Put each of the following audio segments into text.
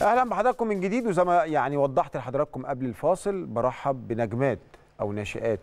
اهلا بحضراتكم من جديد وزي ما يعني وضحت لحضراتكم قبل الفاصل برحب بنجمات او ناشئات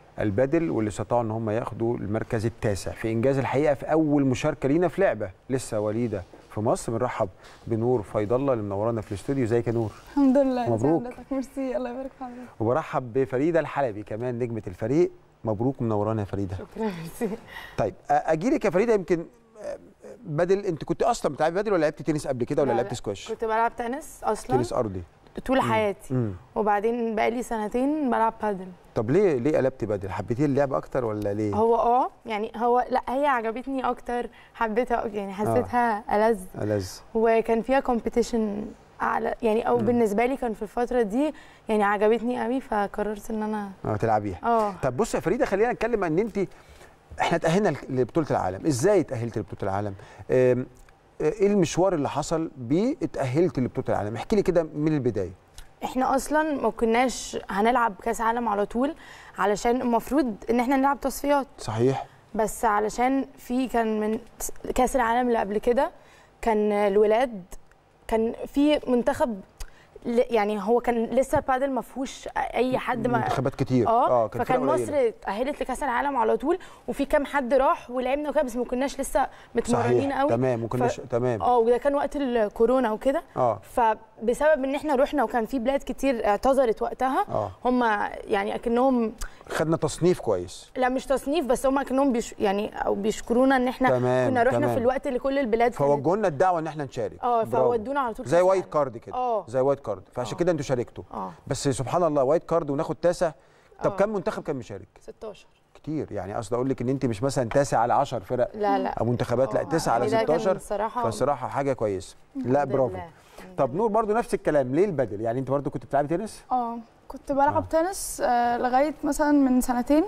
البدل واللي استطاعوا ان هم ياخدوا المركز التاسع في انجاز الحقيقه في اول مشاركه لينا في لعبه لسه وليده في مصر بنرحب بنور فيض الله اللي منورانا في الاستوديو ازيك يا نور الحمد لله مبروك. ازي حضرتك ميرسي الله يبارك في حضرتك وبرحب بفريده الحلبي كمان نجمه الفريق مبروك منورانا يا فريده شكرا ميرسي طيب اجي لك يا فريده يمكن آه، بدل انت كنت اصلا بتلعبي بدل ولا لعبتي تنس قبل كده ولا لا، لا. لعبتي سكواش كنت بلعب تنس اصلا تنس ارضي طول حياتي امم وبعدين بقالي سنتين بلعب بادل طب ليه ليه قلبتي بدل حبيتي اللعب اكتر ولا ليه هو اه يعني هو لا هي عجبتني اكتر حبيتها يعني حسيتها ألذ ألذ وكان فيها كومبيتيشن اعلى يعني او مم. بالنسبه لي كان في الفتره دي يعني عجبتني قوي فقررت ان انا اه تلعبيها اه طب بص يا فريده خلينا نتكلم ان انت احنا تاهلنا لبطوله العالم ازاي اتاهلت لبطوله العالم آم، آه، ايه المشوار اللي حصل بيه اتاهلت لبطوله العالم احكي لي كده من البدايه احنا اصلا ما كناش هنلعب كاس عالم على طول علشان المفروض ان احنا نلعب تصفيات صحيح بس علشان في كان من كاس العالم اللي قبل كده كان الولاد كان في منتخب ل- يعني هو كان لسه البادل ما فيهوش اي حد ما منتخبات كتير اه كان فكان فرق مصر قليلة. اتاهلت لكاس العالم على طول وفي كام حد راح ولعبنا وكده بس ما كناش لسه متمرنين صحيح قوي تمام وكنا ف- تمام اه وده كان وقت الكورونا وكده اه فبسبب ان احنا رحنا وكان في بلاد كتير اعتذرت وقتها اه هم يعني اكنهم خدنا تصنيف كويس لا مش تصنيف بس هم اكنهم بيش يعني او بيشكرونا ان احنا تمام، كنا رحنا تمام. في الوقت اللي كل البلاد كانت- فوجهوا لنا الدعوه ان احنا نشارك اه برافو. فودونا على طول زي كأس وايت العالم. كارد كده اه زي وايت كارد فعشان آه. كده انتوا شاركتوا اه بس سبحان الله وايت كارد وناخد تاسع طب آه. كم منتخب كان مشارك 16 كتير يعني قصدي اقول لك ان انت مش مثلا تاسع على 10 فرق لا لا او منتخبات لا آه، 9 على يعني ده كان 16 الصراحه فصراحه حاجه كويسه لا الحمد برافو لله. طب نور برضو نفس الكلام ليه البدل يعني انت برضو كنت بتلعبي تنس اه كنت بلعب تنس آه لغايه مثلا من سنتين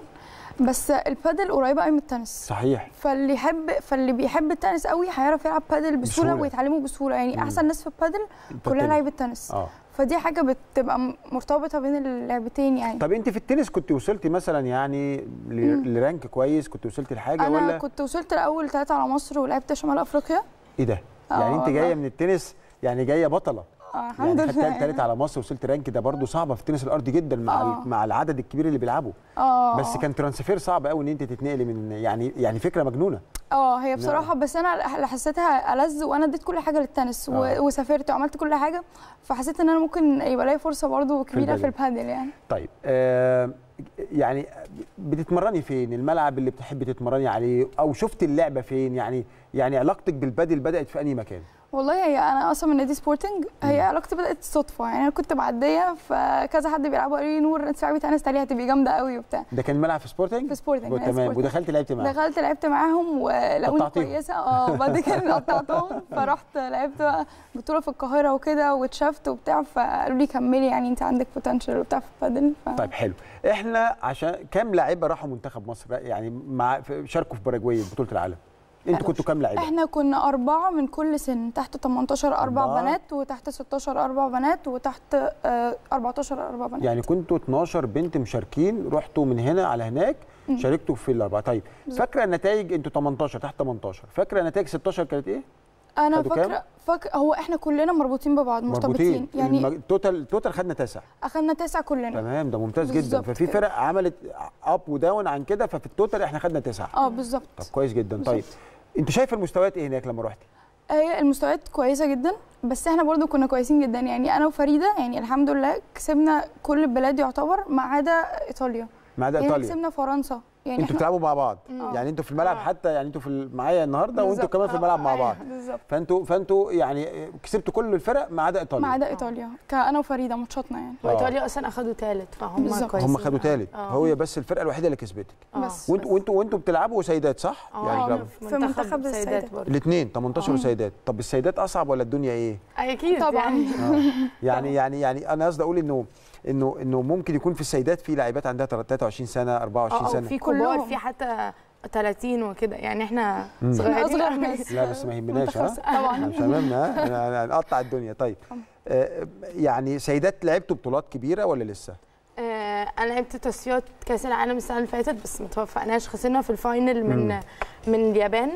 بس البادل قريبه قوي من التنس صحيح فاللي يحب فاللي بيحب التنس قوي هيعرف يلعب بادل بسهوله, بسهولة. ويتعلمه بسهوله يعني مم. احسن ناس في البادل كلها التنس. لعيبه تنس اه فدي حاجه بتبقى م- مرتبطه بين اللعبتين يعني طب انت في التنس كنت وصلتي مثلا يعني ل- مم. لرانك كويس كنت وصلتي لحاجه انا ولا كنت وصلت لاول ثلاثه على مصر ولعبت شمال افريقيا ايه ده آه يعني انت والله. جايه من التنس يعني جايه بطله آه الحمد يعني خدت لله تالت على مصر وصلت رانك ده برضو صعبه في التنس الارضي جدا مع آه. ال- مع العدد الكبير اللي بيلعبوا اه بس كان ترانسفير صعب قوي ان انت تتنقلي من يعني يعني فكره مجنونه اه هي بصراحه بس انا اللي حسيتها ألذ وانا اديت كل حاجه للتنس و... آه. وسافرت وعملت كل حاجه فحسيت ان انا ممكن يبقى لي فرصه برضو كبيره في البادل. البادل يعني طيب آه يعني بتتمرني فين الملعب اللي بتحبي تتمرني عليه او شفت اللعبه فين يعني يعني علاقتك بالبادل بدات في انهي مكان والله هي انا اصلا من نادي سبورتنج هي علاقتي بدات صدفه يعني انا كنت معديه فكذا حد بيلعبوا قالوا لي نور انت لعبي تنس تعالي هتبقي جامده قوي وبتاع ده كان ملعب في سبورتنج في سبورتنج نادي تمام سبورتنج. ودخلت لعبت معاه دخلت لعبت معاهم ولقوني قطعتيهم. كويسه اه وبعد كده قطعتهم فرحت لعبت بقى بطوله في القاهره وكده واتشافت وبتاع فقالوا لي كملي يعني انت عندك بوتنشال وبتاع في البادل ف... طيب حلو احنا عشان كام لاعيبه راحوا منتخب مصر يعني مع في- شاركوا في باراجواي بطوله العالم انتوا كنتوا كام لاعيبه احنا كنا أربعة من كل سن تحت 18 أربع أربعة. بنات وتحت 16 أربع بنات وتحت آه، 14 أربع بنات يعني كنتوا 12 بنت مشاركين رحتوا من هنا على هناك مم. شاركتوا في الاربعه طيب بالظبط. فاكره النتائج انتوا 18 تحت 18 فاكره نتائج 16 كانت ايه أنا خدوا كام؟ فاكرة فاكرة هو احنا كلنا مربوطين ببعض مرتبطين يعني المج- التوتال التوتال خدنا تاسع أخدنا تسعة كلنا تمام ده ممتاز جدا بالظبط ففي كده. فرق عملت اب وداون عن كده ففي التوتال احنا خدنا تسعه اه بالظبط طب كويس جدا بالظبط. طيب انت شايف المستويات ايه هناك لما رحتي هي المستويات كويسة جدا بس احنا برضو كنا كويسين جدا يعني أنا وفريدة يعني الحمد لله كسبنا كل البلاد يعتبر ما عدا إيطاليا ما عدا يعني ايطاليا كسبنا فرنسا يعني انتوا احنا بتلعبوا مع بعض آه. يعني انتوا في الملعب آه. حتى يعني انتوا في ال- معايا النهارده وانتوا بالظبط. كمان في الملعب مع آه، بعض بالظبط فانتوا فانتوا يعني كسبتوا كل الفرق ما عدا ايطاليا ما عدا إيطاليا كأنا وفريدة ماتشاتنا يعني آه. وايطاليا اصلا اخدوا ثالث فهم بالظبط. كويسين هم خدوا ثالث آه. هو بس الفرقه الوحيده اللي كسبتك آه. بس. وانتوا وانتوا وانتوا بتلعبوا سيدات صح؟ اه يعني آه، بتلعبوا في منتخب السيدات. برضه الاثنين 18 آه. وسيدات طب السيدات اصعب ولا الدنيا ايه؟ اكيد طبعاً. يعني يعني يعني يعني انا قصدي اقول انه انه انه ممكن يكون في السيدات في لاعبات عندها 23 سنه 24 اه سنه في كبار كلهم. في حتى 30 وكده يعني احنا مم. صغيرين إحنا أصغر أوي. ناس. لا بس ما يهمناش ها منتخب- طبعا مش هممنا ها هنقطع الدنيا طيب آه، يعني سيدات لعبتوا بطولات كبيره ولا لسه؟ آه، انا لعبت تصفيات كاس العالم السنه اللي فاتت بس ما توفقناش خسرنا في الفاينل من مم. من اليابان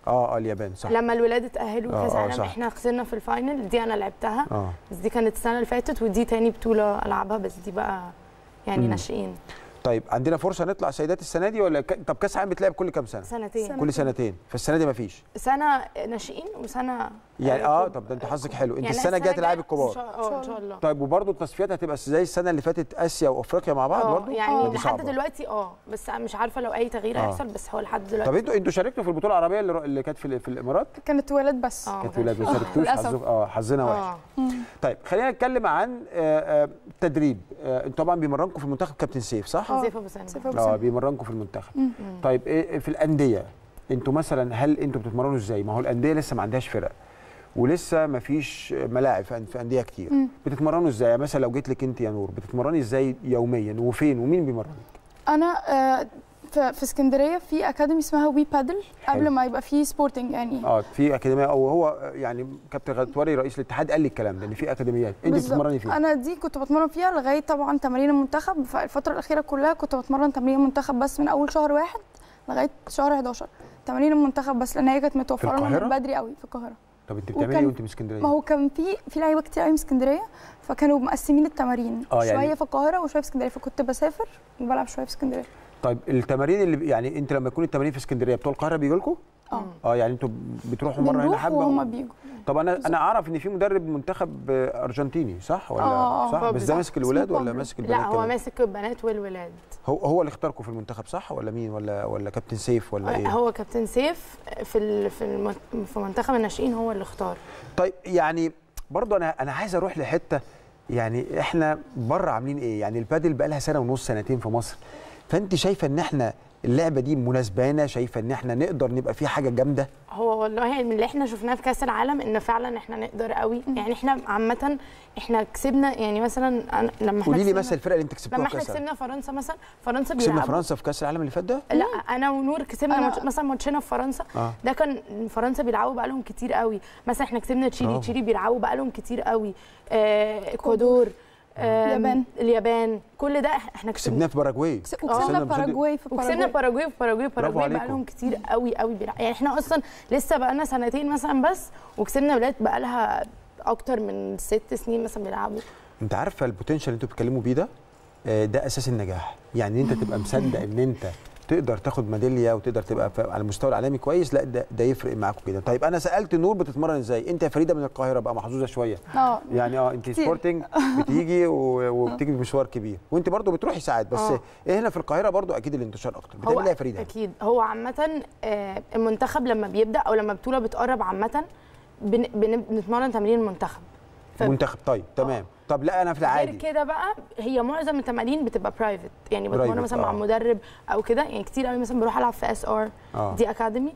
اه اه اليابان صح لما الولاد اتاهلوا آه، كاس آه، عالم صح. احنا خسرنا في الفاينل دي انا لعبتها اه بس دي كانت السنه اللي فاتت ودي تاني بطوله العبها بس دي بقى يعني مم. ناشئين طيب عندنا فرصه نطلع سيدات السنه دي ولا ك... طب كاس العالم بيتلعب كل كام سنه سنتين سنة. كل سنتين فالسنه دي مفيش سنه ناشئين وسنه يعني اه كب- طب ده انت حظك حلو انت يعني السنه الجايه تلعبي إن الكبار شاء- اه ان شاء الله طيب وبرضه التصفيات هتبقى زي السنه اللي فاتت اسيا وافريقيا مع بعض اه برضه يعني آه. دي لحد صعبة. دلوقتي اه بس مش عارفه لو اي تغيير آه. هيحصل بس هو لحد دلوقتي طب انتوا انتوا شاركتوا في البطوله العربيه اللي, اللي كانت في, في الامارات كانت ولاد بس اه كانت ما ولاد ما كانش- شاركتوش للأسف. حظك اه حظنا وحش اه مم. طيب خلينا نتكلم عن آه، آه، التدريب آه، انتوا طبعا بيمرنكم في المنتخب كابتن سيف صح آه. سيف ابو سامي سيف أبو اه سامي. بيمرنكم في المنتخب مم. مم. طيب ايه في الانديه انتوا مثلا هل انتوا بتتمرنوا ازاي ما هو الانديه لسه ما عندهاش فرق ولسه ما فيش ملاعب في أن- في انديه كتير مم. بتتمرنوا ازاي يعني مثلا لو جيت لك انت يا نور بتتمرني ازاي يوميا وفين ومين بيمرنك انا آه، في في اسكندريه في اكاديمي اسمها وي بادل حلو. قبل ما يبقى في سبورتنج يعني اه في اكاديميه او هو يعني كابتن غطوري رئيس الاتحاد قال لي الكلام ده ان في اكاديميات انت بالظبط. بتتمرني فين انا دي كنت بتمرن فيها لغايه طبعا تمارين المنتخب فالفتره الاخيره كلها كنت بتمرن تمارين المنتخب بس من اول شهر واحد لغايه شهر 11 تمارين المنتخب بس لان هي كانت متوفره لنا القاهرة؟ من بدري قوي في القاهره طب انت بتعملي وكان- ايه وانت من اسكندريه ما هو كان في في لعيبه كتير قوي من اسكندريه فكانوا مقسمين التمارين آه، يعني- شويه في القاهره وشويه في اسكندريه فكنت بسافر وبلعب شويه في اسكندريه طيب التمارين اللي يعني انت لما يكون التمارين في اسكندريه بتوع القاهره بيجوا لكم اه اه يعني انتوا بتروحوا مره هنا بنروح حبه وهم بيجوا طب انا انا اعرف ان في مدرب منتخب آه، ارجنتيني صح ولا آه، صح هو بس ده صح. ماسك الولاد اسمه ولا بابلو. ماسك البنات لا هو كمان؟ ماسك البنات والولاد هو هو اللي اختاركم في المنتخب صح ولا مين ولا ولا كابتن سيف ولا ايه هو كابتن سيف في ال- في الم- في منتخب الناشئين هو اللي اختار طيب يعني برضو انا انا عايز اروح لحته يعني احنا بره عاملين ايه يعني البادل بقى لها سنه ونص سنتين في مصر فانت شايفه ان احنا اللعبه دي مناسبانا شايفه ان احنا نقدر نبقى في حاجه جامده هو والله من اللي احنا شفناه في كاس العالم ان فعلا احنا نقدر قوي يعني احنا عامه احنا كسبنا يعني مثلا أنا- لما احنا قولي لي كسبنا- مثلا الفرق اللي انت كسبتوها لما في احنا كاس العالم. كسبنا فرنسا مثلا فرنسا كسبنا بيلعبوا فرنسا في كاس العالم اللي فات ده لا انا ونور كسبنا أنا- ماتش- مثلا ماتشنا في فرنسا اه ده كان فرنسا بيلعبوا بقالهم كتير قوي مثلا احنا كسبنا تشيلي برافو. تشيلي بيلعبوا بقالهم كتير قوي آه، اكوادور آم، اليابان. اليابان كل ده احنا كسبنا كسبناه في باراجواي كس- كسبنا وكسبنا بصدق- باراجواي في وكسبنا باراجواي باراجواي في باراجواي باراجواي عليكم. بقالهم كتير قوي قوي بيلعب يعني احنا اصلا لسه بقالنا سنتين مثلا بس وكسبنا بلاد بقالها اكتر من ست سنين مثلا بيلعبوا انت عارفه البوتنشال اللي انتوا بتتكلموا بيه ده آه، ده اساس النجاح يعني انت تبقى مصدق ان انت تقدر تاخد ميداليه وتقدر تبقى ف- على المستوى العالمي كويس لا ده, ده يفرق معاكم جدا طيب انا سالت نور بتتمرن ازاي انت يا فريده من القاهره بقى محظوظه شويه اه يعني اه انت كتير. سبورتنج بتيجي و- وبتيجي بمشوار كبير وانت برضو بتروحي ساعات بس آه. ايه هنا في القاهره برضو اكيد الانتشار اكتر بتعملي ايه يا فريده اكيد هو عامه آه، المنتخب لما بيبدا او لما بطوله بتقرب عامه بن- بن- بنتمرن تمرين المنتخب ف- منتخب طيب تمام طب لا انا في غير العادي كده بقى هي معظم التمارين بتبقى برايفت يعني بتمرن Private، مثلا آه. مع مدرب او كده يعني كتير قوي مثلا بروح العب في اس ار اه دي اكاديمي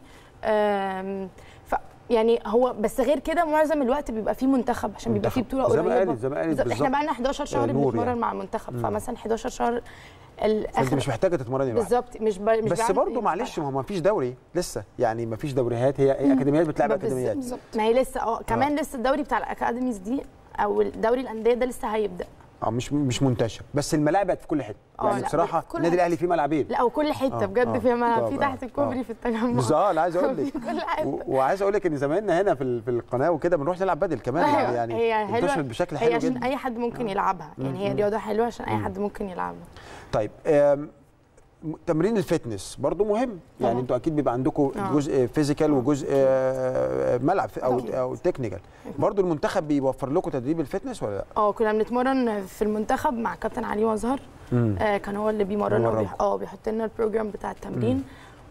آم، ف يعني هو بس غير كده معظم الوقت بيبقى فيه منتخب عشان بيبقى فيه منتخب. بطوله زي ما قريبه قالت زي ما قالت بالظبط. احنا بالظبط بقى لنا 11 شهر نور بنتمرن يعني. مع المنتخب مم. فمثلا 11 شهر فانت الاخر مش محتاجه تتمرني لوحدك بالظبط مش ب... مش بس بعمل برضو إيه، معلش ما هو ما فيش دوري لسه يعني ما فيش دوريات هي هي اكاديميات بتلعب بالظبط. اكاديميات بالظبط ما هي لسه اه كمان لسه الدوري بتاع الاكاديميز دي او الدوري الانديه ده لسه هيبدا اه مش مش منتشر بس الملاعب بقت في كل حته آه، يعني لا، بصراحه في كل النادي حتة. الاهلي فيه ملعبين لا وكل حته آه، بجد آه. فيها ملعب طبعا، في تحت آه. الكوبري في التجمع بالظبط اه انا عايز اقول لك في كل حته و- وعايز اقول لك ان زمايلنا هنا في ال- في القناه وكده بنروح نلعب بدل كمان أيوة، يعني يعني هي حلوة. انتشرت بشكل هي حلو عشان جدا اي حد ممكن يلعبها يعني هي مم. رياضه حلوه عشان اي مم. حد ممكن يلعبها طيب آم، م- تمرين الفتنس برضو مهم يعني طبعا. انتوا اكيد بيبقى عندكم آه. جزء فيزيكال آه. وجزء آه، ملعب او أكيد. او تكنيكال برضو المنتخب بيوفر لكم تدريب الفتنس ولا لا اه كنا بنتمرن في المنتخب مع كابتن علي مظهر آه كان هو اللي بيمرنا بيمرنكم. وبيح- اه بيحط لنا البروجرام بتاع التمرين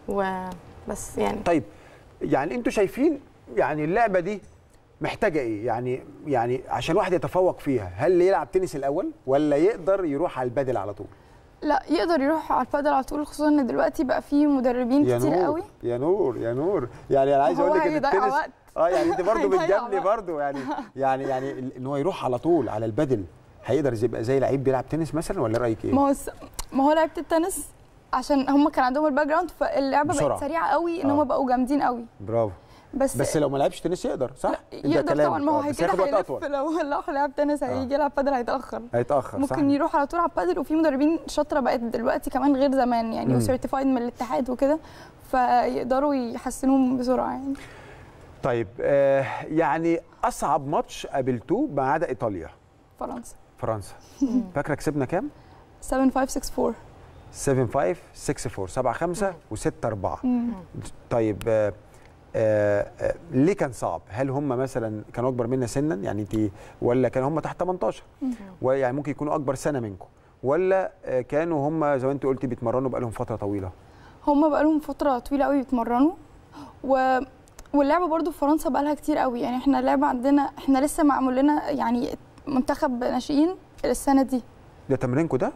وبس يعني طيب يعني انتوا شايفين يعني اللعبه دي محتاجه ايه يعني يعني عشان واحد يتفوق فيها هل يلعب تنس الاول ولا يقدر يروح على البدل على طول لا يقدر يروح على البادل على طول خصوصا ان دلوقتي بقى فيه مدربين يا كتير نور قوي يا نور يا نور يعني انا عايز هو اقول لك ان هيضيع التنس وقت. اه يعني انت برضه هيضيع بتجاملي وقت. برضه يعني يعني يعني ال- ان هو يروح على طول على البدل هيقدر يبقى زي لعيب بيلعب تنس مثلا ولا رايك ايه؟ ما هو س- ما هو لعيبه التنس عشان هم كان عندهم الباك جراوند فاللعبه بسرعة. بقت سريعه قوي ان آه. هم بقوا جامدين قوي برافو بس بس لو ما لعبش تنس يقدر صح؟ لا ده يقدر كلامك. طبعا ما هو آه، هي بس كده هياخد وقت هيلف اطول لو لو لعب تنس هيجي يلعب بادل هيتاخر هيتاخر صح ممكن يروح على طول على البادل وفي مدربين شاطره بقت دلوقتي كمان غير زمان يعني مم. وسيرتيفايد من الاتحاد وكده فيقدروا يحسنوهم بسرعه يعني طيب آه يعني اصعب ماتش قابلتوه ما عدا ايطاليا فرنسا فرنسا فاكره كسبنا كام 7 5 6 4 7 5 6 4 7 5 و6 4 مم. طيب آه آه آه ليه كان صعب؟ هل هم مثلا كانوا اكبر منا سنا يعني انت ولا كانوا هم تحت 18 ويعني ممكن يكونوا اكبر سنه منكم ولا آه كانوا هم زي ما انت قلتي بيتمرنوا بقالهم فتره طويله؟ هم بقالهم فتره طويله قوي بيتمرنوا و واللعبه برضو في فرنسا بقالها كتير قوي يعني احنا اللعبه عندنا احنا لسه معمول لنا يعني منتخب ناشئين السنه دي ده تمرينكم ده؟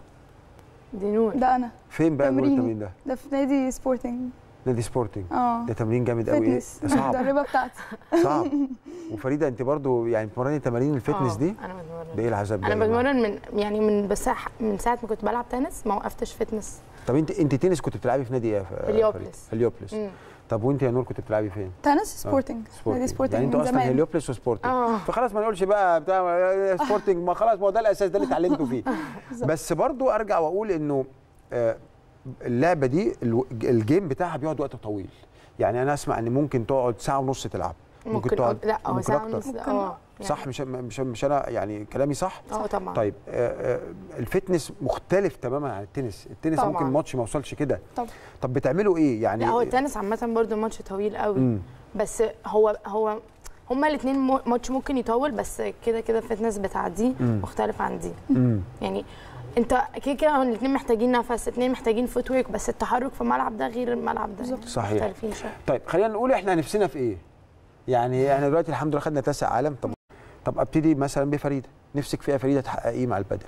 دي نور ده انا فين بقى نور تمريني. التمرين ده؟ ده في نادي سبورتنج نادي سبورتنج اه ده تمرين جامد قوي ايه؟ فتنس ده صعب المدربه بتاعتي صعب وفريده انت برضو يعني بتمرني تمارين الفتنس آه، دي؟ انا بتمرن ده ايه العذاب ده؟ انا يا جماعة؟ بتمرن من يعني من بس من ساعه ما كنت بلعب تنس ما وقفتش فتنس طب انت انت تنس كنت بتلعبي في نادي ايه؟ يا ف- هليوبلس. فريدة؟ هليوبلس مم. طب وانت يا نور كنت بتلعبي فين؟ تنس سبورتنج نادي سبورتنج سبورتنج يعني انت من اصلا زمان هليوبلس وسبورتنج اه فخلاص ما نقولش بقى بتاع سبورتنج ما خلاص ما هو ده الاساس ده اللي اتعلمتوا فيه بالظبط. بس برضو ارجع واقول انه آه، اللعبه دي الو- الجيم بتاعها بيقعد وقت طويل يعني انا اسمع ان ممكن تقعد ساعه ونص تلعب ممكن تقعد لا هو ممكن ساعه أكتر. ونص ممكن. اه صح مش مش مش انا يعني كلامي صح اه طبعا طيب آه، آه، الفتنس مختلف تماما عن التنس التنس طبعاً. ممكن ماتش ما يوصلش كده طبعاً. طب بتعملوا ايه يعني لا هو التنس عامه برضو ماتش طويل قوي مم. بس هو هو هما الاثنين ماتش ممكن يطول بس كده كده الفتنس بتاع دي مم. مختلف عن دي مم. يعني انت كده كده الاثنين محتاجين نفس الاثنين محتاجين فوت ورك بس التحرك في الملعب ده غير الملعب ده يعني صحيح. مختلفين شويه طيب خلينا نقول احنا نفسنا في ايه يعني احنا دلوقتي الحمد لله خدنا تاسع عالم طب طب ابتدي مثلا بفريده نفسك فيها فريده تحقق ايه مع البدل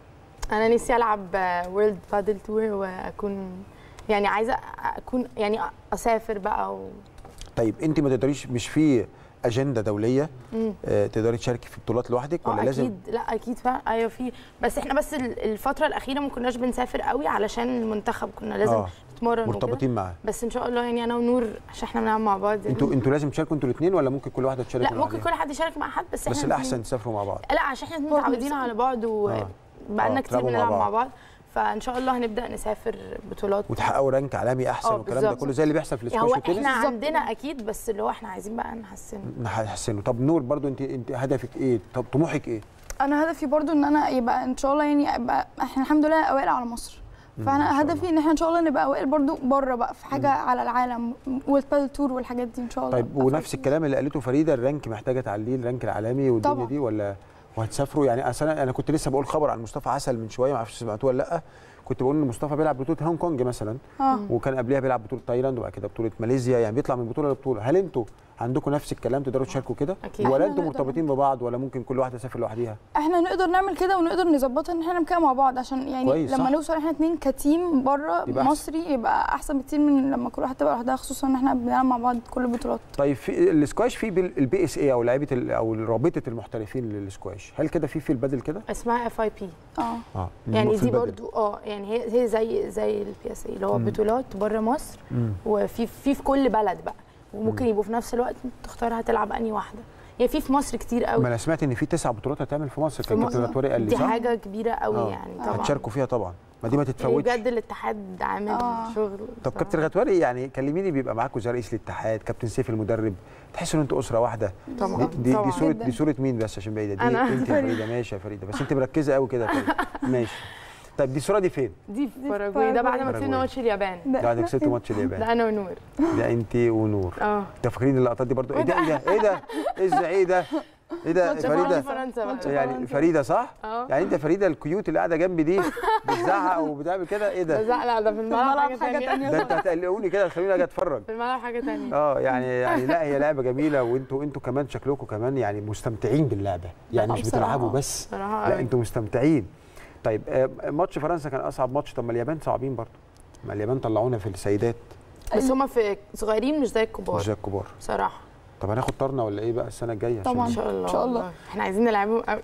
انا نفسي العب وورلد بادل تور واكون يعني عايزه اكون يعني اسافر بقى و... طيب انت ما تقدريش مش في اجنده دوليه مم. آه، تقدري تشاركي في بطولات لوحدك ولا اه لازم اكيد لا اكيد فعلا ايوه في بس احنا بس ال- الفتره الاخيره ما كناش بنسافر قوي علشان المنتخب كنا لازم آه. نتمرن وكده. مرتبطين معاه بس ان شاء الله يعني انا ونور عشان احنا بنلعب مع بعض يعني. انتوا انتوا لازم تشاركوا انتوا الاثنين ولا ممكن كل واحده تشارك لا ممكن كل حد يشارك مع حد بس بس احنا الاحسن الاتنين- تسافروا مع بعض لا عشان احنا برضه متعودين نفس- على بعض آه. وبقالنا آه، كتير تلعبوا مع بنلعب مع بعض. بعض فان شاء الله هنبدا نسافر بطولات وتحققوا رانك عالمي احسن آه، والكلام ده بالظبط. كله زي اللي بيحصل في يعني السكواش هو والتنس احنا بالظبط. عندنا اكيد بس اللي هو احنا عايزين بقى نحسنه نحسنه طب نور برضو انت انت هدفك ايه طب طموحك ايه انا هدفي برضو ان انا يبقى ان شاء الله يعني ابقى احنا الحمد لله اوائل على مصر إن فانا شاء هدفي ان احنا ان شاء الله نبقى اوائل برضو بره بقى في حاجه على العالم والبادل تور والحاجات دي ان شاء الله طيب أبقى ونفس فيها. الكلام اللي قالته فريده الرانك محتاجه تعليه الرانك العالمي والدنيا طبعاً. دي ولا وهتسافروا يعني اصل انا انا كنت لسه بقول خبر عن مصطفى عسل من شويه ما اعرفش سمعتوه ولا لا كنت بقول ان مصطفى بيلعب بطوله هونج كونج مثلا اه وكان قبلها بيلعب بطوله تايلاند وبعد كده بطوله ماليزيا يعني بيطلع من بطوله لبطوله هل انتوا عندكم نفس الكلام تقدروا تشاركوا كده أكيد. ولا إحنا انتوا نقدر مرتبطين ببعض ولا ممكن كل واحده تسافر لوحديها احنا نقدر نعمل كده ونقدر نظبطها ان احنا نعمل كده مع بعض عشان يعني كويس، لما صح. نوصل احنا اتنين كتيم بره يبقى أحسن. مصري يبقى احسن بكتير من لما كل واحد تبقى لوحدها خصوصا ان احنا بنلعب مع بعض كل البطولات طيب في السكواش في البي اس اي او لعيبه ال- او رابطه المحترفين للسكواش هل كده في في البدل كده اسمها اف اي بي اه اه يعني في دي البدل. برضو اه يعني هي هي زي زي البي اس اي اللي هو مم. بطولات بره مصر مم. وفي في في كل بلد بقى وممكن يبقوا في نفس الوقت تختار هتلعب انهي واحده يعني في في مصر كتير ما قوي انا سمعت ان في تسع بطولات هتعمل في مصر في كان مصر. كابتن طارق قال لي دي صح؟ حاجه كبيره قوي آه. يعني طبعا هتشاركوا فيها طبعا ما دي ما يعني تتفوتش بجد الاتحاد عامل آه. شغل طب كابتن غتواري يعني كلميني بيبقى معاكم زي رئيس الاتحاد كابتن سيف المدرب تحسوا ان انتوا اسره واحده طبعا دي, دي, طبعا دي صوره جداً. دي صوره مين بس عشان بعيده دي أنا. انت يا فريده ماشي يا فريده بس انت مركزه قوي كده يا فريده ماشي طيب دي الصوره دي فين؟ دي في في باراجواي ده بعد ما باراجواي. كسبنا ماتش اليابان ده ده عندك إحنا ست ماتش اليابان ده انا ونور ده انت ونور اه انتوا فاكرين اللقطات دي برضو ايه ده ايه ده ايه ده ايه الزعيق ده ايه ده ماتش فريده فرنسا ماتش بقى يعني فريده صح؟ اه يعني انت فريده الكيوت اللي قاعده جنبي دي بتزعق وبتعمل كده ايه ده ده؟ زعل ده في الملعب الملعب حاجه حاجة ثانيه تانية. ده انت هتقلقوني كده تخلوني اجي اتفرج في الملعب حاجه ثانيه اه يعني يعني لا هي لعبه جميله وانتوا انتوا كمان شكلكم كمان يعني مستمتعين باللعبه يعني مش بصراحة. بتلعبوا بس صراحه لا قوي. انتوا مستمتعين طيب آه، ماتش فرنسا كان اصعب ماتش طب ما اليابان صعبين برضه ما اليابان طلعونا في السيدات بس هما في صغيرين مش زي الكبار مش زي الكبار بصراحه طب هناخد طرنا ولا ايه بقى السنه الجايه عشان- طبعاً. ان شاء الله إن شاء الله. والله. احنا عايزين نلعبهم قوي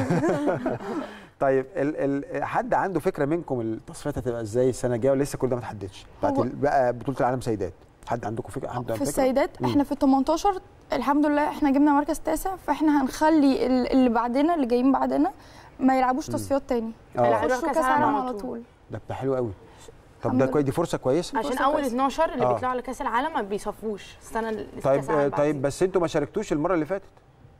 طيب ال ال حد عنده فكره منكم التصفيات هتبقى ازاي السنه الجايه ولا لسه كل ده ما اتحددش بتاعت هو- ال- بقى بطوله العالم سيدات حد عندكم فكره حد عنده في فكره السيدات مم. احنا في ال 18 الحمد لله احنا جبنا مركز تاسع فاحنا هنخلي ال- اللي بعدنا اللي جايين بعدنا ما يلعبوش تصفيات تاني اه هيلعبوا يخشوا كأس كاس عالم عالم على على طول. طول ده ده حلو قوي طب الحمد ده لله. كويس دي فرصه كويسه عشان فرصة اول كويسة. 12 اللي آه. بيطلعوا على كاس العالم ما بيصفوش السنه اللي في طيب كأس العالم آه، طيب بعدين. بس انتوا ما شاركتوش المره اللي فاتت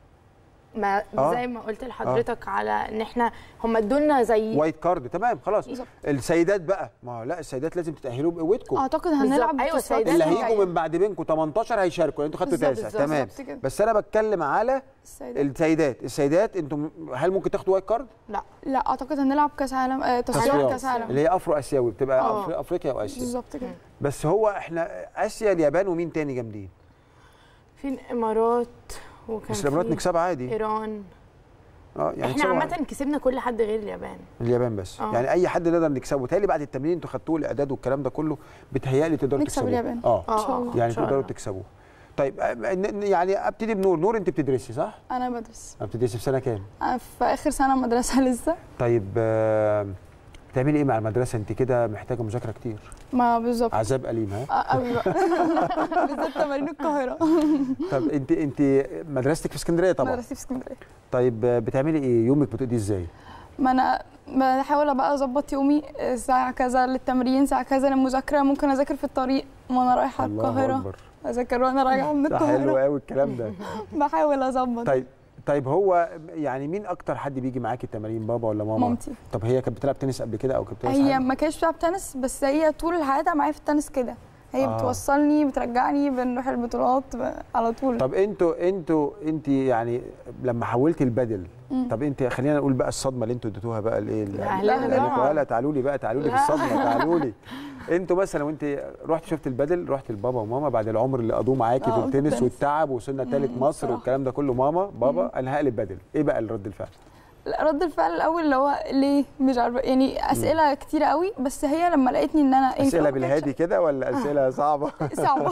ما آه. زي ما قلت لحضرتك على ان احنا هم ادولنا زي وايت كارد تمام خلاص بالظبط. السيدات بقى ما هو لا السيدات لازم تتاهلوا بقوتكم اعتقد بالظبط. هنلعب أيوة، تصفيات السيدات اللي لازم هيجوا من بعد بينكم 18 هيشاركوا لان انتوا خدتوا بالظبط، تاسع بالظبط، تمام بالظبط كده. بس انا بتكلم على السيدات السيدات السيدات انتم هل ممكن تاخدوا وايت كارد لا لا اعتقد هنلعب كاس عالم آه تصفيات تصفيات. كاس عالم اللي هي افرو اسيوي بتبقى آه. أفري- افريقيا واسيا بالظبط كده بس هو احنا اسيا اليابان ومين تاني جامدين في الامارات وكان بس الامارات في نكسبها عادي ايران اه يعني احنا نكسبها عامه كسبنا كل حد غير اليابان اليابان بس آه. يعني اي حد نقدر نكسبه تهيألي بعد التمرين انتوا خدتوه الاعداد والكلام ده كله بتهيألي تقدروا نكسب تكسبوه اليابان. اه اه إن شاء الله. يعني إن شاء تقدروا الله. تكسبوه طيب آه، ن- ن- يعني ابتدي بنور نور انت بتدرسي صح؟ انا بدرس أنا بتدرسي في سنه كام؟ أنا في اخر سنه مدرسه لسه طيب آه، بتعملي ايه مع المدرسه انت كده محتاجه مذاكره كتير ما بالظبط عذاب اليم ها آه، قوي بقى بالذات تمارين القاهره طب انت انت مدرستك في اسكندريه طبعا مدرستي في اسكندريه طيب آه، بتعملي ايه يومك بتقضيه ازاي ما انا بحاول بقى اظبط يومي ساعه كذا للتمرين ساعه كذا للمذاكره ممكن اذاكر في الطريق وانا رايحه الله القاهره اكبر اذاكر وانا راجعه من ده حلو القاهره قوي الكلام ده بحاول اظبط طيب طيب هو يعني مين اكتر حد بيجي معاكي التمارين بابا ولا ماما مامتي طب هي كانت بتلعب تنس قبل كده او كانت بتلعب هي حاجة؟ ما كانتش بتلعب تنس بس هي طول حياتها معايا في التنس كده هي آه. بتوصلني بترجعني بنروح البطولات ب- على طول طب انتوا انتوا انت يعني لما حولتي البدل مم. طب انت خلينا نقول بقى الصدمه اللي انتوا اديتوها بقى الايه ال- أهلنا لأهلكوا. طبعاً. لا تعالوا لي بقى تعالوا لي في لا. الصدمه تعالوا لي انتوا مثلا وانت رحت شفت البدل رحت لبابا وماما بعد العمر اللي قضوه معاكي في آه، في التنس التنس. والتعب وصلنا ثالث مم، مصر صراحة. والكلام ده كله ماما بابا انا هقلب بدل ايه بقى الرد الفعل لا، رد الفعل الاول اللي هو ليه مش عارفه يعني اسئله كتيره قوي بس هي لما لقيتني ان انا اسئله بالهادي كده ولا اسئله صعبه صعبه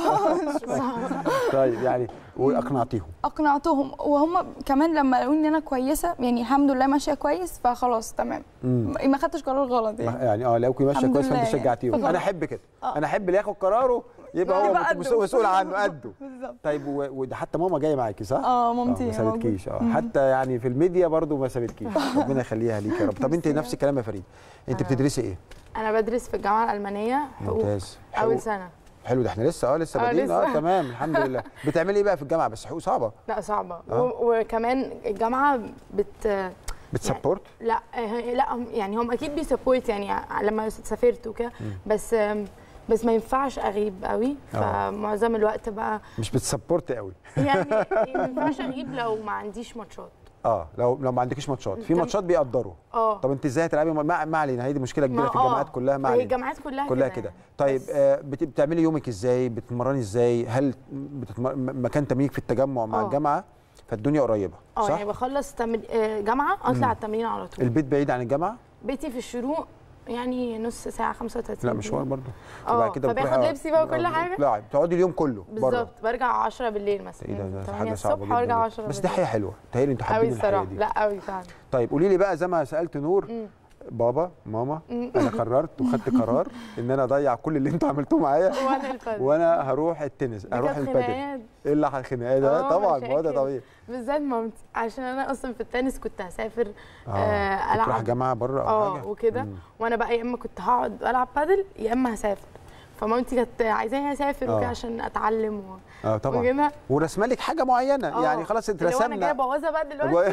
طيب يعني واقنعتيهم اقنعتهم وهم كمان لما لقوا ان انا كويسه يعني الحمد لله ماشيه كويس فخلاص تمام مم. ما خدتش قرار غلط يعني يعني اه لو ماشيه الحمد كويس فانت لله يعني. شجعتيهم فخلاص. انا احب كده آه. انا احب اللي ياخد قراره يبقى هو يبقى مت- قده. مسؤول مسؤول عنه قده بالظبط طيب و- وده حتى ماما جايه معاكي صح؟ اه مامتي ما موجودة. سابتكيش اه مم. حتى يعني في الميديا برضو ما سابتكيش ربنا يخليها ليك يا رب طب انت ميرسي. نفس الكلام يا فريد انت أنا- بتدرسي ايه؟ انا بدرس في الجامعه الالمانيه حقوق ممتاز حلو اول سنه حلو ده احنا لسه اه لسه آه، بادئين اه لسه. تمام الحمد لله بتعملي ايه بقى في الجامعه بس حقوق صعبه لا صعبه آه. و- وكمان الجامعه بت بتسبورت لا آه، لا هم- يعني هم اكيد بيسبورت يعني ع- لما سافرت وكده بس آم، بس ما ينفعش اغيب قوي آه. فمعظم الوقت بقى مش بتسبورت قوي يعني ما ينفعش اغيب لو ما عنديش ماتشات اه لو لو ما عندكيش ماتشات في كم- ماتشات بيقدروا اه طب انت ازاي هتلعبي ما, ما علينا هي دي مشكله كبيره ما- في آه. الجامعات كلها ما هي علينا الجامعات كلها كلها كده كده يعني. طيب بس- آه بت- بتعملي يومك ازاي بتتمرني ازاي هل بتتمر... م- مكان تمرينك في التجمع مع آه. الجامعه فالدنيا قريبه اه صح يعني بخلص تمر... آه، جامعه اطلع على التمرين على طول البيت بعيد عن الجامعه بيتي في الشروق يعني نص ساعه 35 لا مشوار برضه اه فباخد لبسي بقى وكل حاجه لا بتقعدي اليوم كله بره بالظبط برجع 10 بالليل مثلا ايه ده, ده 8 حاجه صعبه الصبح وارجع جدا 10 بس دي حياه حلوه تهيألي انتوا قوي حابين الحياه الصراحه دي لا قوي فعلا طيب قولي لي بقى زي ما سالت نور مم. بابا ماما مم. انا قررت وخدت قرار ان انا اضيع كل اللي انتوا عملتوه معايا وانا الفن وانا هروح التنس دي هروح كانت البادل خناقات ايه اللي الخناقات ده آه، طبعا ما هو ده مشاكل. طبيعي بالذات مامتي عشان انا اصلا في التنس كنت هسافر اه آه، بتروح العب جامعه بره او اه حاجه وكده مم. وانا بقى يا اما كنت هقعد العب بادل يا اما هسافر فمامتي كانت عايزاني اسافر آه. وكده عشان اتعلم و... اه طبعا وكده ورسمه لك حاجه معينه آه. يعني خلاص اللي هو انا جايه اترسمنا ابوظها بقى دلوقتي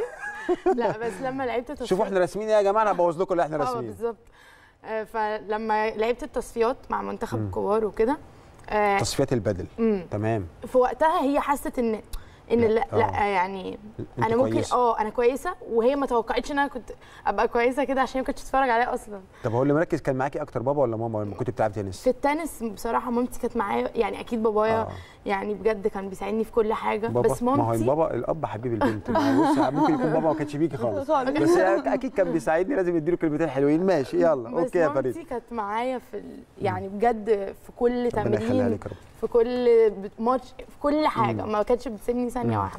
لا بس لما لعبت تصفيات شوفوا احنا راسمين ايه يا جماعه انا هبوظ لكم اللي احنا اه راسمين بالظبط آه، فلما لعبت التصفيات مع منتخب مم. الكبار وكده آه، تصفيات البدل مم. تمام في وقتها هي حست ان ان لا، لا, آه. لا يعني انت انا ممكن كويسة. اه انا كويسه وهي ما توقعتش ان انا كنت ابقى كويسه كده عشان هي ما كانتش تتفرج عليا اصلا طب هو اللي مركز كان معاكي اكتر بابا ولا ماما لما كنت بتلعبي تنس في التنس بصراحه مامتي كانت معايا يعني اكيد بابايا آه. يعني بجد كان بيساعدني في كل حاجه بابا بس ما هو مامتي البابا الاب حبيب البنت ما هو بص ممكن يكون بابا ما كانش بيكي خالص خالص. بس اكيد كان بيساعدني لازم يديله كلمتين حلوين ماشي يلا بس اوكي يا فريد مامتي كانت معايا في ال... يعني بجد في كل ربنا يخليها تمرين لك يا رب في كل بت- ماتش في كل حاجه مم. ما كانتش بتسيبني ثانيه مم. واحده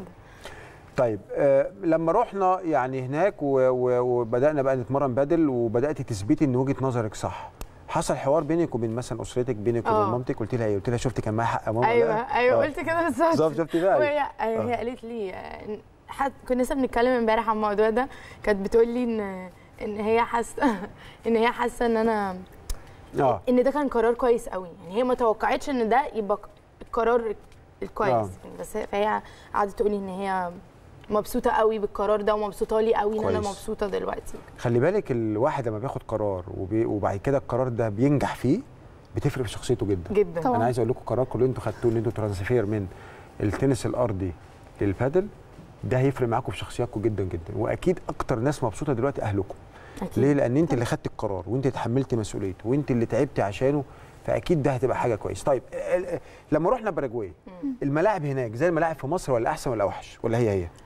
طيب آه لما رحنا يعني هناك و- و- وبدانا بقى نتمرن بدل وبدات تثبتي ان وجهه نظرك صح حصل حوار بينك وبين مثلا اسرتك بينك وبين آه. مامتك قلت لها ايه قلت لها شفتي كان معايا حق يا ماما ايوه لا؟ ايوه آه. قلت كده بالظبط بالظبط شفتي بقى وهي هي قالت لي آه، حد كنا لسه بنتكلم امبارح عن الموضوع ده كانت بتقول لي ان ان هي حاسه ان هي حاسه ان انا اه ان ده كان قرار كويس قوي يعني هي ما توقعتش ان ده يبقى القرار الكويس آه. يعني بس فهي قعدت تقولي ان هي مبسوطه قوي بالقرار ده ومبسوطه لي قوي ان انا كويس. مبسوطه دلوقتي خلي بالك الواحد لما بياخد قرار وبي... وبعد كده القرار ده بينجح فيه بتفرق في شخصيته جدا جدا طبعاً. انا عايز اقول لكم قراركم اللي انتوا خدتوه ان انتوا ترانسفير من التنس الارضي للبادل ده هيفرق معاكم في شخصياتكم جدا جدا واكيد اكتر ناس مبسوطه دلوقتي اهلكم أكيد. ليه لان انت اللي خدت القرار وانت اللي اتحملتي مسؤوليته وانت اللي تعبتي عشانه فاكيد ده هتبقى حاجه كويس طيب ال- ال- لما رحنا باراجواي الملاعب هناك زي الملاعب في مصر ولا احسن ولا اوحش ولا هي هي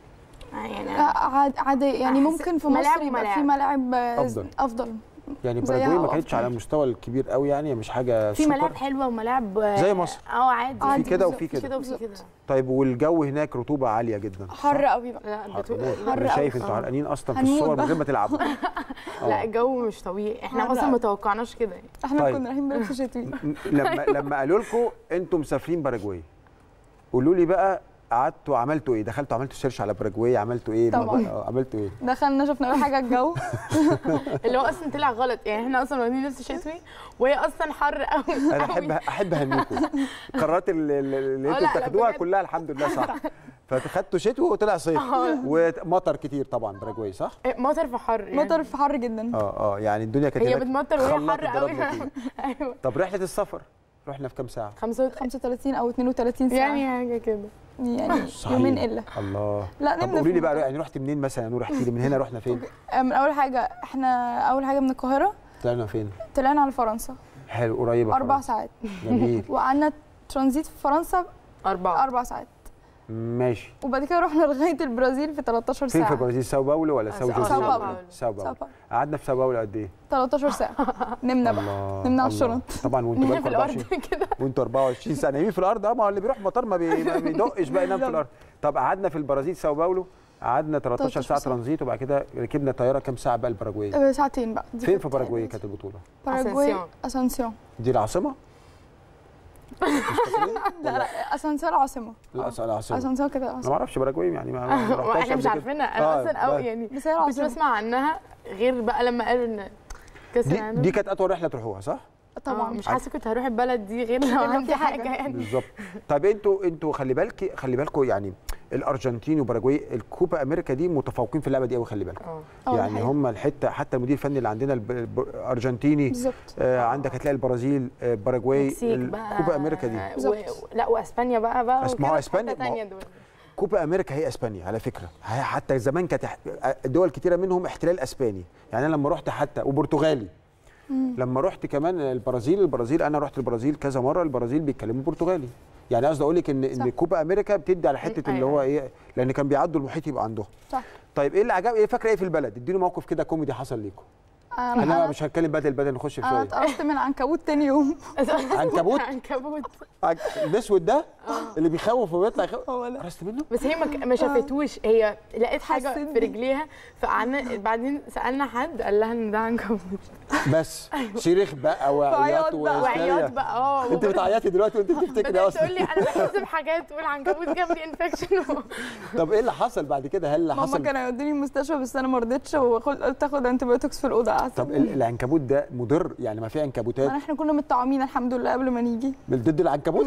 يعني لا، عاد عادي يعني أحس- ممكن في ملاعب مصر يبقى وملاعب. في ملاعب آه، أفضل. افضل يعني زيها باراجواي ما أو كانتش أفضل. على المستوى الكبير قوي يعني مش حاجه في سوبر. ملاعب حلوه وملاعب زي مصر. اه عادي عادي في كده بالظبط. وفي في كده كده وفي كده طيب والجو هناك رطوبه عاليه جدا حر قوي بقى لا حر بتو... موت. حر انا أوي. شايف انتوا آه. عرقانين اصلا في هنموت الصور من بقى. غير ما تلعبوا لا آه. الجو مش طبيعي احنا حر اصلا أوي. ما توقعناش كده يعني. احنا طيب. كنا رايحين بلبس شتوي ن- لما لما قالوا لكم انتوا مسافرين باراجواي قولوا لي بقى قعدتوا عملتوا ايه دخلتوا عملتوا سيرش على باراجواي عملتوا ايه طبعاً. الموضوع- آه، عملتوا ايه دخلنا شفنا اول حاجه الجو اللي هو اصلا طلع غلط يعني احنا اصلا واخدين لبس شتوي وهي اصلا حر قوي انا احب احب اهنيكم القرارات اللي, اللي آه، انتوا لا، لا، بتاخدوها بجد. كلها الحمد لله صح فخدتوا شتوي وطلع صيف ومطر كتير طبعا باراجواي صح مطر في حر يعني. مطر في حر جدا اه اه يعني الدنيا كانت هي هناك بتمطر وهي خلاط حر قوي ضربنا فيه. ايوه طب رحله السفر رحنا في كام ساعه 35 او 32 ساعه يعني حاجه كده يعني صحيح. يومين الا الله لا طب نمنا قولي في لي بقى المطار. يعني رحت منين مثلا يا نور احكي لي من هنا رحنا فين آه، من اول حاجه احنا اول حاجه من القاهره طلعنا فين طلعنا على فرنسا حلو قريبه اربع فرنسا. ساعات جميل وقعدنا ترانزيت في فرنسا اربعه اربع ساعات ماشي وبعد كده رحنا لغايه البرازيل في 13 فين في ساعه البرازيل ساو باولو ولا ساو ساو جوزي باولو. ساو ساو باولو باولو. قعدنا في ساو باولو قد ايه 13 ساعه نمنا بقى الله نمنا على الله. الشنط. طبعا وانتوا نمنا في بقالكم الارض 24 كده وانتوا 24 سنه نايمين في الارض اه ما هو اللي بيروح مطار ما, بي... ما بيدقش بقى ينام في الارض طب قعدنا في البرازيل ساو باولو قعدنا 13 13 ساعه ساعة. ترانزيت وبعد كده ركبنا طياره كام ساعه بقى الباراجواي آه، ساعتين بقى دي فين كانت- في باراجواي كانت البطوله باراجواي أسانسيون. اسانسيون دي العاصمه مش فاكرين؟ لا لا اسانسيون العاصمه العاص- العاصمه اسانسيون كده انا العاصمه ما اعرفش باراجواي يعني ما ما رحتهاش احنا قبل مش كده. عارفينها انا آه، اصلا أو بقى- يعني بس هي كنت العاصمه بسمع عنها غير بقى لما قالوا ان كاس دي, العالم دي كانت اطول رحله تروحوها صح؟ طبعا طبعا مش حاسه كنت هروح البلد دي غير لو لو عندي في حاجه حاجة. يعني بالظبط طيب انتوا انتوا خلي بالك خلي بالكم يعني الارجنتين وباراجواي الكوبا امريكا دي متفوقين في اللعبه دي قوي خلي بالكم اه اه، يعني الحقيقة. هم الحته حتى المدير الفني اللي عندنا الب- الب- الارجنتيني بالظبط آه عندك هتلاقي البرازيل آه باراجواي مكسيك بقى كوبا امريكا دي و... بالظبط. لا واسبانيا بقى بقى أس- ما هو وكده في إسبانيا- حتة ما هو- تانية دول كوبا امريكا هي اسبانيا على فكره هي حتى زمان كانت اح- دول كتيره منهم احتلال اسباني يعني انا لما رحت حتى وبرتغالي لما رحت كمان البرازيل البرازيل انا رحت البرازيل كذا مره البرازيل بيتكلموا برتغالي يعني قصدي اقول لك ان صح. ان كوبا امريكا بتدي على حته اللي أيوة. هو ايه لان كان بيعدوا المحيط يبقى عندهم صح طيب ايه اللي عجب ايه فاكره ايه في البلد اديني موقف كده كوميدي حصل ليكم انا انا مش هتكلم بدل بدل نخش في انا شويه اتقرصت من عنكبوت تاني يوم عنكبوت؟ عنكبوت عج- الاسود ده اللي بيخوف وبيطلع يخوف هو ده قرصت منه بس هي ما ك- ما شافتوش هي لقيت حاجه حسيت في بيه. رجليها فقعدنا بعدين سالنا حد قال لها ان ده عنكبوت بس صريخ بقى وعياط وعياط بقى. وعياط وهستيريا. بقى اه انت بتعيطي دلوقتي وانت بتفتكري بدات اصلا تقول لي انا بحس بحاجات والعنكبوت جاب لي انفكشن طب ايه اللي حصل بعد كده هل ماما حصل كانوا يودوني المستشفى بس انا ما رضيتش وقلت اخد انتبيوتكس في الاوضه احسن طب ال- العنكبوت ده مضر يعني ما في عنكبوتات ما احنا كنا متطعمين الحمد لله قبل ما نيجي من ضد العنكبوت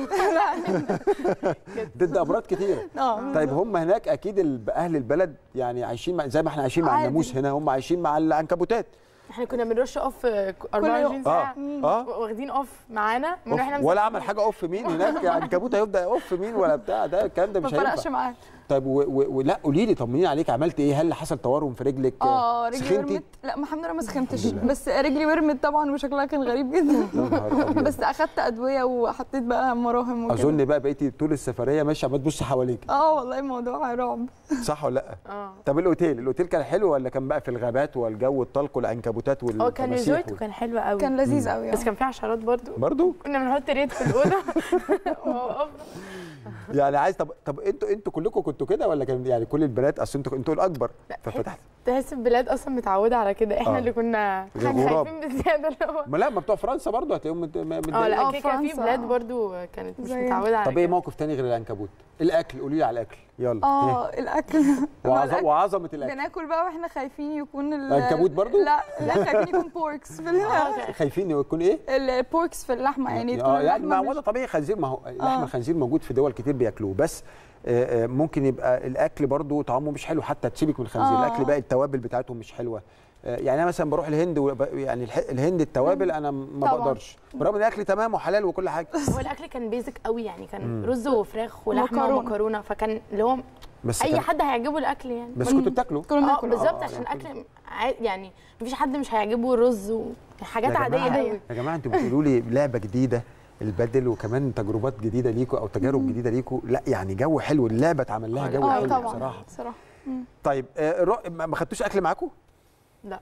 ضد امراض كتيره اه طيب هم هناك اكيد ال- اهل البلد يعني عايشين مع زي ما احنا عايشين مع عادي. الناموس هنا هم عايشين مع العنكبوتات احنا كنا بنرش اوف 24 اه ساعه اه واخدين اوف معانا من أوف. احنا ولا عمل حاجه اوف مين هناك عنكبوت هيبدا اوف مين ولا بتاع ده الكلام ده ما مش فرقش هينفع معاه طيب و- و- ولا قولي لي طمنيني عليك عملت ايه هل حصل تورم في رجلك اه رجلي سخنتي؟ ورمت لا ما الحمد لله ما سخنتش بس رجلي ورمت طبعا وشكلها كان غريب جدا يا نهار أبيض. بس اخدت ادويه وحطيت بقى مراهم وكده اظن بقى بقيتي طول السفريه ماشيه عمال تبص حواليك اه والله الموضوع رعب صح ولا لا اه طب الاوتيل الاوتيل كان حلو ولا كان بقى في الغابات والجو الطلق والعنكبوتات هو كان والتماسيح ريزورت وال- وكان حلو قوي كان لذيذ قوي بس كان فيه حشرات برضو برضو كنا بنحط ريت في الاوضه ووقفنا. يعني عايز طب طب انتوا انتوا كلكم كنتوا كده ولا كان يعني كل البنات اصل انتوا انتوا الاكبر لا، ففتحت تحس البلاد اصلا متعوده على كده احنا آه. اللي كنا الغراب. خايفين بزياده اللي هو ما لا ما بتوع فرنسا برضو هتلاقيهم مت- م- اه متضايقين لا آه، كده كان في فرنسا. بلاد برضو كانت مش زي- متعوده على طب ايه كده. موقف تاني غير العنكبوت الاكل قولي لي على الاكل يلا اه الاكل وعظ... الأكل. وعظمه الاكل بناكل بقى واحنا خايفين يكون ال- عنكبوت برضو؟ لا لا خايفين يكون بوركس في ال- خايفين يكون ايه البوركس في اللحمه يعني تكون اه يعني اللحمة ما مش- هو ده طبيعي خنزير ما هو لحم آه. الخنزير موجود في دول كتير بياكلوه بس آه، آه، ممكن يبقى الاكل برضو طعمه مش حلو حتى تسيبك من الخنزير آه. الاكل بقى التوابل بتاعتهم مش حلوه آه، يعني انا مثلا بروح الهند وب- يعني الح- الهند التوابل انا ما طبعاً. بقدرش برغم ان الاكل تمام وحلال وكل حاجه هو الاكل كان بيزك قوي يعني كان مم. رز وفراخ ولحمه مكرونة. ومكرونه فكان اللي هو بس اي كان- حد هيعجبه الاكل يعني بس كنتوا بتاكلوا كنا اه بناكل بالظبط آه، عشان يعني الاكل عا- يعني مفيش حد مش هيعجبه الرز وحاجات يا عاديه جماعة- قوي يا جماعه انتوا بتقولوا لي لعبه جديده البدل وكمان تجربات جديده ليكوا او تجارب جديده ليكوا لا يعني جو حلو اللعبه اتعمل لها جو اه حلو طبعا بصراحه بصراحه طيب آه، رو- ما ما خدتوش اكل معاكم لا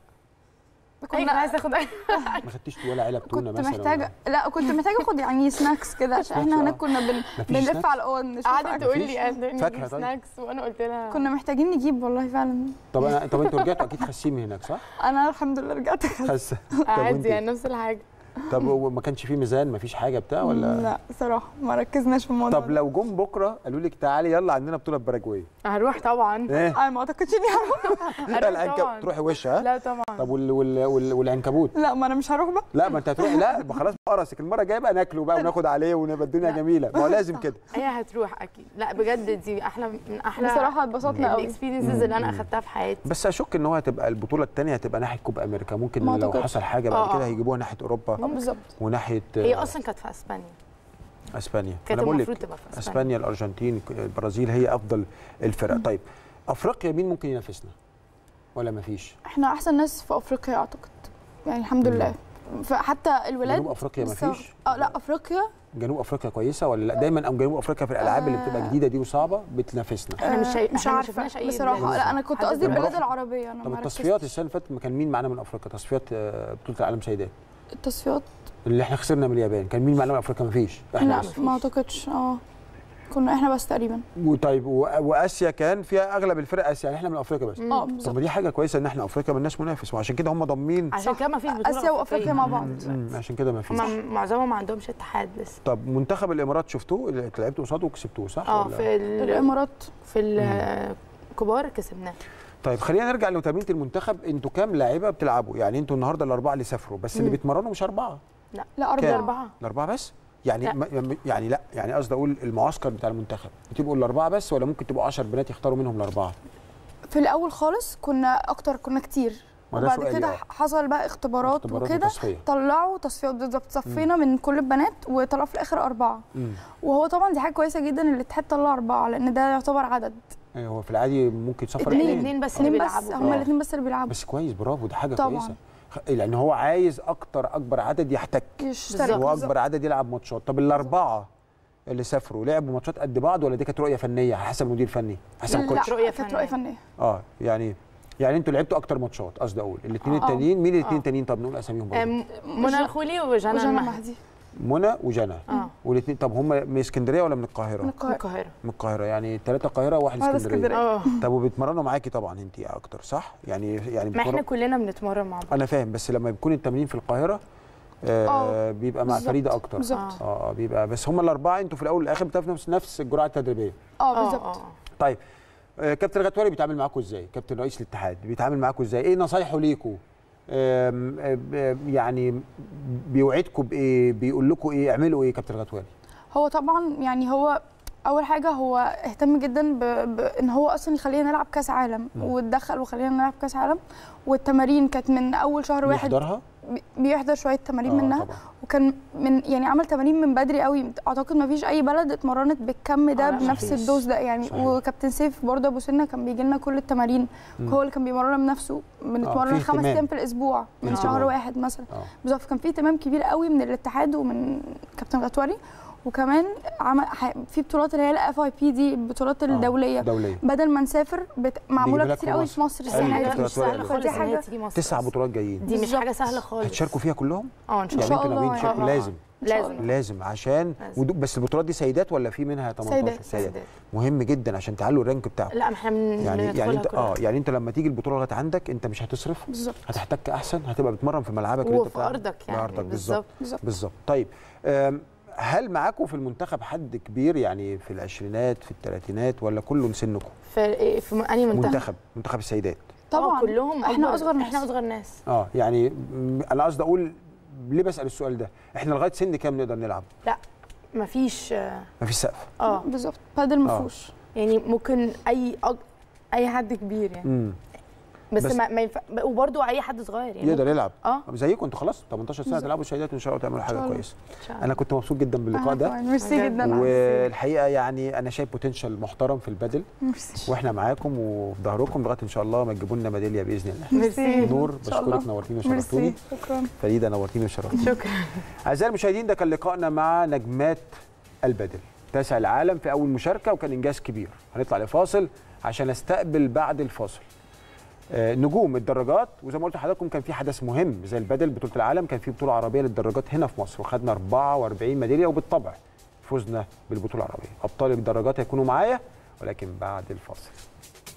كنا- كنا عايز تاخد ما خدتيش ولا علب تونه كنت مثلا محتاجه لا كنت محتاجه اخد يعني سناكس كده عشان احنا هناك كنا بن... مفيش بنلف سناكس؟ على الاوض نشوف قعدت أكل. تقول مفيش؟ لي قد فاكهة نجيب طيب؟ سناكس وانا قلت لها كنا محتاجين نجيب والله فعلا طب انا طب انتوا رجعتوا اكيد خاسين من هناك صح؟ انا الحمد لله رجعت خاسه طب عادي وانت؟ يعني نفس الحاجه طب هو ما كانش فيه ميزان ما فيش حاجه بتاع ولا لا صراحه ما ركزناش في الموضوع طب لو جم بكره قالوا لك تعالي يلا عندنا بطوله في باراجواي هروح طبعا ايه انا ما اعتقدش اني هروح هروح العنكب طبعا تروحي وش ها لا طبعا طب وال... وال... وال... والعنكبوت لا ما انا مش هروح بقى لا ما انت هتروحي لا ما خلاص قرصك المره الجايه بقى ناكله بقى وناخد عليه ونبقى الدنيا لا. جميله ما هو لازم كده هي هتروح اكيد لا بجد دي احلى من احلى بصراحه اتبسطنا قوي الاكسبيرينسز اللي انا اخدتها في حياتي بس اشك ان هو هتبقى البطوله الثانيه هتبقى ناحيه كوب امريكا ممكن ما لو أعتقدش. حصل حاجه بعد آه، كده آه. هيجيبوها ناحيه اوروبا اه بالظبط وناحيه هي آه، اصلا كانت في اسبانيا اسبانيا كانت انا بقول المفروض لك تبقى في اسبانيا اسبانيا الارجنتين البرازيل هي افضل الفرق طيب افريقيا مين ممكن ينافسنا ولا ما فيش احنا احسن ناس في افريقيا اعتقد يعني الحمد مم. لله فحتى الولاد جنوب افريقيا ما لسه- فيش اه لا افريقيا جنوب افريقيا كويسه ولا لا دايما او جنوب افريقيا في الالعاب اللي بتبقى آه. جديده دي وصعبه بتنافسنا احنا مش شايف- مش احنا ما عارفه شفناش أي بصراحه بلاد. لا انا كنت حد قصدي دلوقتي. البلاد العربيه انا طب ما التصفيات ركزتش. السنه اللي فاتت كان مين معانا من افريقيا تصفيات آه، بطوله العالم سيدات التصفيات اللي احنا خسرنا من اليابان كان مين معانا من افريقيا ما فيش احنا لا بس ما اعتقدش اه كنا احنا بس تقريبا وطيب و- واسيا كان فيها اغلب الفرق اسيا يعني احنا من افريقيا بس مم. اه طب بالظبط ما دي حاجه كويسه ان احنا افريقيا مالناش منافس وعشان كده هم ضامنين عشان كده ما فيش بطوله اسيا وافريقيا مع بعض مم، عشان كده ما فيش هم معظمهم ما عندهمش اتحاد لسه طب منتخب الامارات شفتوه اللي لعبتوا قصاده وكسبتوه صح اه ولا؟ في ال- الامارات في الكبار كسبناه طيب خلينا نرجع لتمرينه المنتخب انتوا كام لاعيبه بتلعبوا يعني انتوا النهارده الاربعه اللي سافروا بس اللي مم. بيتمرنوا مش اربعه لا كام؟ اربعه اربعه الاربعه بس يعني لا. ما يعني لا يعني قصدي اقول المعسكر بتاع المنتخب بتبقوا الاربعه بس ولا ممكن تبقوا 10 بنات يختاروا منهم الاربعه في الاول خالص كنا اكتر كنا كتير ما ده وبعد سؤالي، كده آه. حصل بقى اختبارات, اختبارات وكده وتصفية. طلعوا تصفيات بالظبط صفينا من كل البنات وطلعوا في الاخر اربعه امم وهو طبعا دي حاجه كويسه جدا ان الاتحاد طلع اربعه لان ده يعتبر عدد ايه هو في العادي ممكن يسافر اتنين اتنين اتنين بس اللي اتنين بس بيلعبوا هم آه. الاثنين بس اللي بيلعبوا بس كويس برافو دي حاجه طبعاً. كويسه خ- لان هو عايز اكتر اكبر عدد يحتك يشترك واكبر عدد يلعب ماتشات طب الاربعه اللي سافروا لعبوا ماتشات قد بعض ولا دي كانت رؤيه فنيه على حسب المدير الفني حسب لا الكوتش رؤية كانت فنية. رؤيه فنيه اه يعني يعني انتوا لعبتوا اكتر ماتشات قصدي اقول الاثنين آه. التانيين مين الاثنين آه. التانيين طب نقول اساميهم برضه أم- منى الخولي وجانا وجانا المهدي مهدي منى وجنى اه والاثنين طب هم من اسكندريه ولا من من القاهره من القاهره القاهره من القاهره يعني ثلاثه القاهره وواحد واحد اسكندريه اسكندرية. اه طب وبيتمرنوا معاكي طبعا انت اكتر صح يعني يعني ما احنا بتمرن- كلنا بنتمرن مع بعض انا فاهم بس لما بيكون التمرين في القاهره آه آه، بيبقى مع بالظبط، فريده اكتر بالظبط اه اه بيبقى بس هم الاربعه انتوا في الاول والاخر بتاخدوا نفس نفس الجرعه التدريبيه اه اه بالظبط اه طيب آه كابتن غتوالي بيتعامل معاكم ازاي كابتن رئيس الاتحاد بيتعامل معاكم ازاي ايه نصايحه ليكم آم، آم، آم، يعني بيوعدكم بايه بيقول لكم ايه اعملوا ايه كابتن غتوالي هو طبعا يعني هو اول حاجه هو اهتم جدا ب- بان هو اصلا يخلينا نلعب كاس عالم مم. واتدخل وخلينا نلعب كاس عالم والتمارين كانت من اول شهر واحد بيحضرها بي- بيحضر شويه تمارين آه، منها طبعا. وكان من يعني عمل تمارين من بدري قوي اعتقد ما فيش اي بلد اتمرنت بالكم ده آه، لا، بنفس صحيح. الدوز ده يعني صحيح. وكابتن سيف برضه ابو سنه كان بيجي لنا كل التمارين مم. هو اللي كان بيمرنا بنفسه بنتمرن في خمس اهتمام. ايام في الاسبوع من في شهر اهتمام. واحد مثلا اه بالظبط كان في اهتمام كبير قوي من الاتحاد ومن كابتن غتوري وكمان عمل ح- في بطولات اللي هي الاف اي بي دي البطولات الدوليه دوليه بدل ما نسافر بت... معموله لك كتير في قوي مصر. في مصر أيوة، السنه كابتن دي مش غتوالي سهله قال. خالص فدي ان هي حاجة- تيجي مصر تسع أصلاً. بطولات جايين دي مش بالظبط. حاجه سهله خالص هتشاركوا فيها كلهم اه ان شاء إن يعني الله شاء انتوا ناويين الله تشاركوا يعني. لازم إن شاء لازم الله. لازم عشان لازم. ودو بس البطولات دي سيدات ولا في منها 18 سيدات. سيدات. مهم جدا عشان تعلوا الرانك بتاعكم لا ما احنا من يعني يعني انت كلها. اه يعني انت لما تيجي البطوله لغايه عندك انت مش هتصرف بالظبط هتحتك احسن هتبقى بتمرن في ملعبك اللي انت وفي بتلعب. ارضك يعني بأرضك بالظبط بالظبط بالظبط بالظبط طيب آم، هل معاكم في المنتخب حد كبير يعني في العشرينات في الثلاثينات ولا كله سنكم في في انهي منتخب منتخب منتخب السيدات طبعا آه، كلهم احنا أكبر- اصغر ناس احنا اصغر ناس اه يعني م- انا قصدي اقول ليه بسال السؤال ده احنا لغايه سن كام نقدر نلعب مفيش آه، ما فيش سقف اه بالظبط بادل ما آه. فيهوش يعني ممكن اي أج... اي حد كبير يعني امم بس, بس- ما, ما ينفع وبرده اي حد صغير يعني يقدر يلعب اه زيكم انتوا خلاص 18 سنه بالظبط. تلعبوا سيدات وان شاء الله تعملوا إن حاجه شاء الله. كويسه إن شاء الله. انا كنت مبسوط جدا باللقاء ده ميرسي بجد. جدا والحقيقه يعني انا شايف بوتنشال محترم في البادل ميرسي واحنا معاكم وفي ظهركم لغايه ان شاء الله ما تجيبوا لنا ميداليه باذن الله ميرسي نور إن شاء الله. بشكرك نورتيني وشرفتوني ميرسي شكرا فريده نورتيني وشرفتوني شكرا اعزائي المشاهدين ده كان لقائنا مع نجمات البدل تاسع العالم في اول مشاركه وكان انجاز كبير هنطلع لفاصل عشان استقبل بعد الفاصل آه، نجوم الدراجات وزي ما قلت لحضراتكم كان في حدث مهم زي البدل بطوله العالم كان في بطوله عربيه للدراجات هنا في مصر وخدنا 44 ميداليه وبالطبع فزنا بالبطوله العربيه ابطال الدراجات هيكونوا معايا ولكن بعد الفاصل